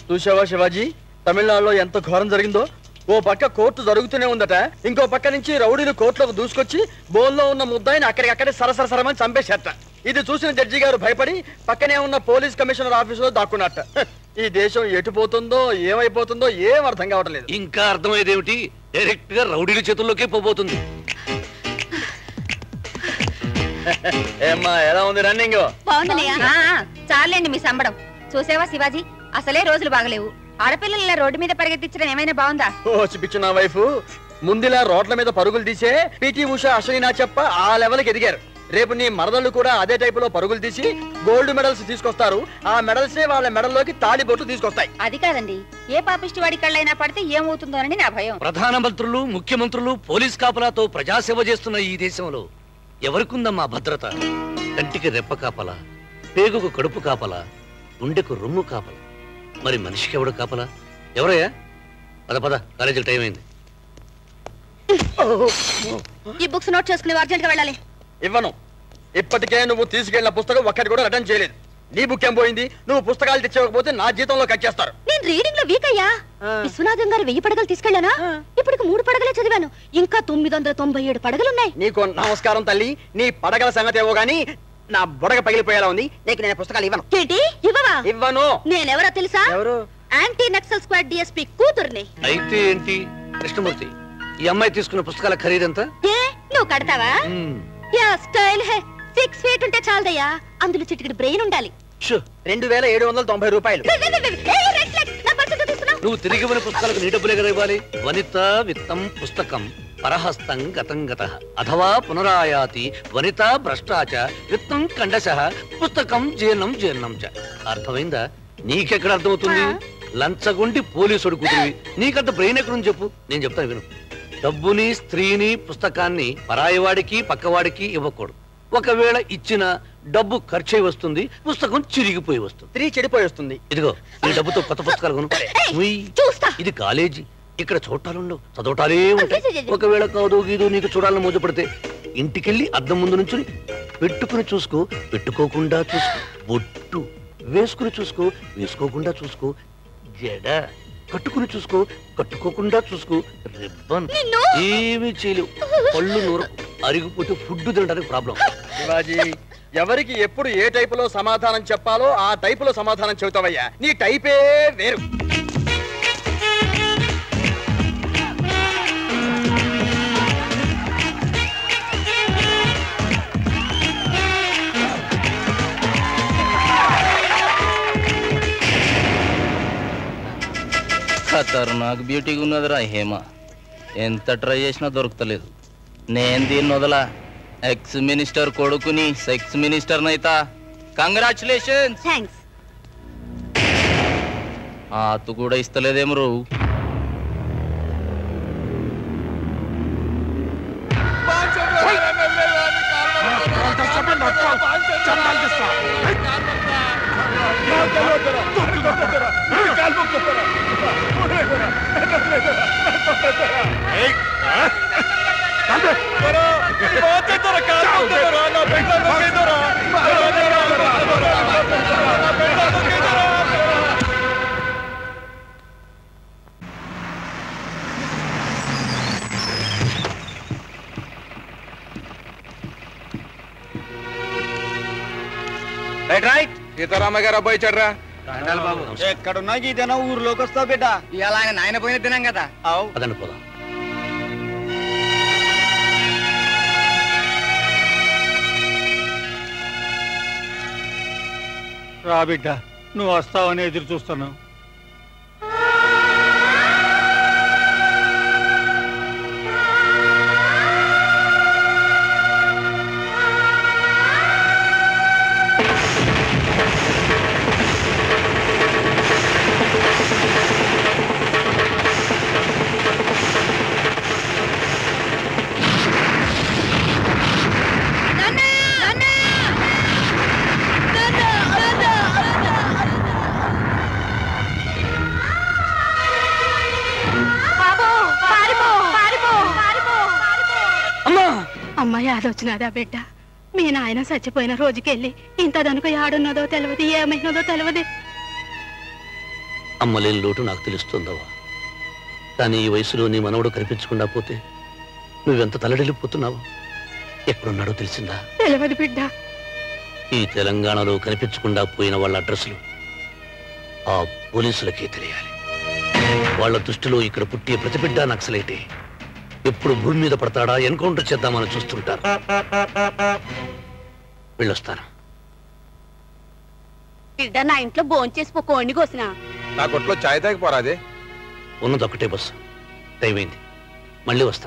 చూసావా శివాజీ తమిళనాడులో ఎంత ఘోరం జరిగిందో ఓ పక్క కోర్టు జరుగుతూనే ఉందట ఇంకో పక్క నుంచి రౌడీలు కోర్టులోకి దూసుకొచ్చి బోన్లో ఉన్న ముద్దాయిని అక్కడికక్కడే సరసర సరమని చంపేశారట ఇది చూసిన జడ్జి గారు భయపడి పక్కనే ఉన్న పోలీస్ కమిషనర్ ఆఫీసులో దాక్కున్నట్ట హ, ఈ దేశం ఎటు పోతుందో ఏమైపోతుందో ఏం అర్థం కావట్లేదు ఇంకా అర్థమయ్యేదేమిటి డైరెక్ట్ గా రౌడీల చేతుల్లోకే పోబోతుంది ఏమ్మా ఎలా ఉంది రన్నింగ్ బాగుందన్నయ్య చాలండి మీ సంబడం చూసావా శివాజీ అసలే రోజులు బాగలేవు ఆడపిల్లల రోడ్డు మీద పరిగెత్తించడం ఏమైనా బాగుందా ఓ పిచ్చి నా వైఫ్ ముందులా రోడ్ల మీద పరుగులు తీసే పిటి ఉష అశ్వినా చెప్ప ఆ లెవెల్కి ఎదిగారు రేపు నీ మరదళ్ళు కూడా అదే టైపులో పరుగులు తీసి గోల్డ్ మెడల్స్ తీసుకొస్తారు ఆ మెడల్సే వాళ్ళ మెడల్లోకి తాళి బొట్టు తీసుకొస్తాయి అది కాదండి ఏ పాపిష్టి వాడి కళ్ళైనా పడితే ఏమవుతుందోనని నా భయం ప్రధాన మంత్రులు ముఖ్యమంత్రులు పోలీస్ కాపలాతో ప్రజాసేవ చేస్తున్న ఈ దేశంలో ఎవరికుందమ్మా భద్రత కంటికి రెప్ప కాపలా పేగుకు కడుపు కాపలా గుండెకు రొమ్ము కాపలా మరి మనిషికి ఎవడు కాపలా ఎవరయ్యా పద పద కాలేజీకి టైం అయింది ఈ బుక్స్ నోట్ చేసుకుని అర్జెంట్ గా వెళ్ళాలి ఇవ్వను ఇప్పటికే నువ్వు తీసుకెళ్లిన పుస్తకం ఒక్కటి కూడా రిటర్న్ చేయలేదు నీ బుక్ ఏం పోయింది నువ్వు పుస్తకాలు తెచ్చకపోతే నా జీతంలో కట్ చేస్తారు నేను రీడింగ్ లో వీక్ అయ్యా విశ్వనాథం గారు వెయ్యి పడగలు తీసుకెళ్ళానా ఇప్పటికి మూడు పడగలే చదివాను ఇంకా తొమ్మిది వందల తొంభై ఏడు పడగలున్నాయి నీకు నమస్కారం తల్లి నీ పడగల సంగతి ఏవో గాని నా బుడగ పగిలిపోయేలా ఉంది నీకు నేను పుస్తకాలు ఇవ్వను ఏంటి ఇవ్వవా ఇవ్వను నేనెవరో తెలుసా ఎవరు యాంటీ నక్సల్ స్క్వాడ్ డిఎస్పీ కూతుర్ని అయితే ఏంటి కృష్ణమూర్తి ఈ అమ్మాయి తీసుకున్న పుస్తకాల ఖరీదంతా ఏ నువ్వు కడతావా మ్మ్. Yeah style hey six feet ఉంటే చాలదయ్యా అందులో చిటికెడు బ్రెయిన్ ఉండాలి షూ. రెండు వేల ఏడు వందల తొంభై రూపాయలు ఏ, ఏ, ఏ, ఏ, రెడ్ ఫ్లాగ్, నా పర్స్ ఎందుకు తీసుకున్నావ్? నువ్వు తిరిగి ఇవ్వని పుస్తకాలకు నీ డబ్బులే కదా ఇవ్వాలి వనిత విత్తం పుస్తకం పరహస్తం గతం గత అథవా పునరాయాతి వనిత భ్రష్టాచ విత్తం కండశ పుస్తకం జీర్ణం జీర్ణం చ అర్థమైందా నీకెక్కడ అర్థమవుతుంది లంచగొండి పోలీసుడు కూతురివి నీకంత బ్రెయిన్ ఎక్కడుంది చెప్పు నేను చెప్తాను విను డబ్బుని స్త్రీని పుస్తకాన్ని పరాయివాడికి పక్కవాడికి ఇవ్వకూడదు ఒకవేళ ఇచ్చిన డబ్బు ఖర్చయి వస్తుంది పుస్తకం చిరిగిపోయి వస్తుంది స్త్రీ చెడిపోయి వస్తుంది ఇదిగో ఈ డబ్బుతో కొత్త పుస్తకాలు కొను ఉయ్. చూస్తా ఇది కాలేజీ ఇక్కడ చూడటాలుండవు చదవటాలే ఉంటాయి ఒకవేళ కాదు గీదు నీకు చూడాలని మోజపడితే ఇంటికెళ్ళి అద్దం ముందు నుంచి పెట్టుకుని చూసుకో పెట్టుకోకుండా చూసుకో బొట్టు వేసుకుని చూసుకో వేసుకోకుండా చూసుకో జడ కట్టుకుని చూసుకో కట్టుకోకుండా చూసుకో రిబ్బన్ నిన్ను ఏమీ చేయలేవు పళ్ళు నూరు అరిగిపోతే ఫుడ్ తినడానికి ప్రాబ్లం శివాజీ ఎవరికి ఎప్పుడు ఏ టైపులో సమాధానం చెప్పాలో ఆ టైపులో సమాధానం చెబుతావయ్యా నీ టైపే వేరు ఖతర్నాక్ బ్యూటీగా ఉన్నదిరా హేమ ఎంత ట్రై చేసినా దొరుకుతలేదు నేను దీన్ని వదలా ఎక్స్ మినిస్టర్ కొడుకుని సెక్స్ మినిస్టర్ నైతా కంగ్రాచులేషన్స్ థ్యాంక్స్ ఆతు కూడా ఇస్తలేదేమో రో రైట్ రైట్ సీతారామ గారు అబ్బాయి చెడ్రా ఎక్కడున్నా గీతేనా ఊర్లోకి వస్తావు బిడ్డ ఇలా ఆయన నాయన పోయిన తినాం కదా అదండి పోదాం రా బిడ్డ నువ్వు వస్తావని ఎదురు చూస్తున్నావు అమ్మ యాదొచ్చినదా బిడ్డ మీ నాయన చచ్చిపోయిన రోజుకెళ్ళి ఇంత దనుక యాడున్నదో తెలియదు ఏమైనదో తెలియదు అమ్మలేని లోటు నాకు తెలుస్తుందవ్వా కానీ ఈ వయసులో నీ మనవడు కనిపించకుండా పోతే నువ్వెంత తలడిల్లిపోతున్నావు ఎక్కడున్నాడో తెలిసిందా తెలియదు బిడ్డ ఈ తెలంగాణలో కనిపించకుండా పోయిన వాళ్ళ అడ్రస్లు ఆ పోలీసులకే తెలియాలి వాళ్ళ దృష్టిలో ఇక్కడ పుట్టే ప్రతిబిడ్డ నక్సలైతే ఎప్పుడు భూమి మీద పడతాడా ఎన్కౌంటర్ చేద్దామని చూస్తుంటారు వెళ్ళొస్తాను బిడ్డ నా ఇంట్లో భోంచేసి పో కోడిని కోసిన నా కొట్లో చాయ్ తాగి పోరాదే ఉన్నదొక్కటే బస్సు దయమైంది మళ్ళీ వస్తా